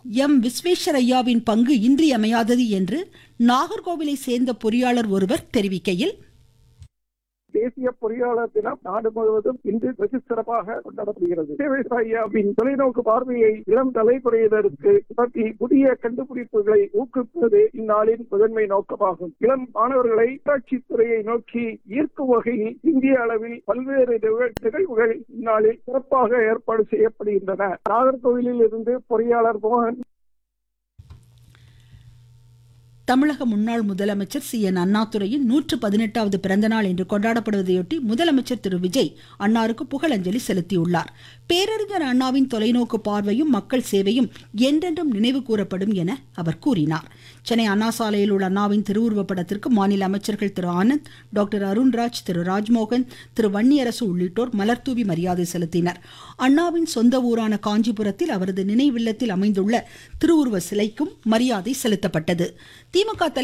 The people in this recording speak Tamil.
எம் விஸ்வேஸ்வரய்யாவின் பங்கு இன்றியமையாதது என்று நாகர்கோவிலை சேர்ந்த பொறியாளர் ஒருவர் தெரிவிக்கையில் தேசிய பொறியாளர் தினம் நாடு முழுவதும் இன்று வெகு சிறப்பாக கொண்டாடப்படுகிறது விவசாயியாவின் தொலைநோக்கு பார்வையை இளம் தலைமுறையினருக்கு பற்றி புதிய கண்டுபிடிப்புகளை ஊக்குவிப்பது இந்நாளின் முதன்மை நோக்கமாகும் இளம் மாணவர்களை உள்ளாட்சித் துறையை நோக்கி ஈர்க்கும் வகையில் இந்திய அளவில் பல்வேறு நிகழ்- நிகழ்வுகள் இந்நாளில் சிறப்பாக ஏற்பாடு செய்யப்படுகின்றன நாகர்கோவிலில் இருந்து பொறியாளர் மோகன் தமிழக முன்னாள் முதலமைச்சர் சி என் அண்ணாதுரையின் நூற்று பதினெட்டாவது பிறந்தநாள் இன்று கொண்டாடப்படுவதையொட்டி முதலமைச்சர் திரு விஜய் அன்னாருக்கு புகழஞ்சலி செலுத்தியுள்ளார் பேரறிஞர் அண்ணாவின் தொலைநோக்கு பார்வையும் மக்கள் சேவையும் என்றென்றும் நினைவு கூறப்படும் என அவர் கூறினார் சென்னை அண்ணா சாலையில் உள்ள அண்ணாவின் திருவுருவப் படத்திற்கு மாநில அமைச்சர்கள் திரு ஆனந்த் டாக்டர் அருண்ராஜ் திரு ராஜ்மோகன் திரு வன்னியரசு உள்ளிட்டோர் மலர்தூவி மரியாதை செலுத்தினர் அண்ணாவின் சொந்த ஊரான காஞ்சிபுரத்தில் அவரது நினைவில்லத்தில் அமைந்துள்ள திருவுருவ சிலைக்கும் மரியாதை செலுத்தப்பட்டது திமுக தலைவர்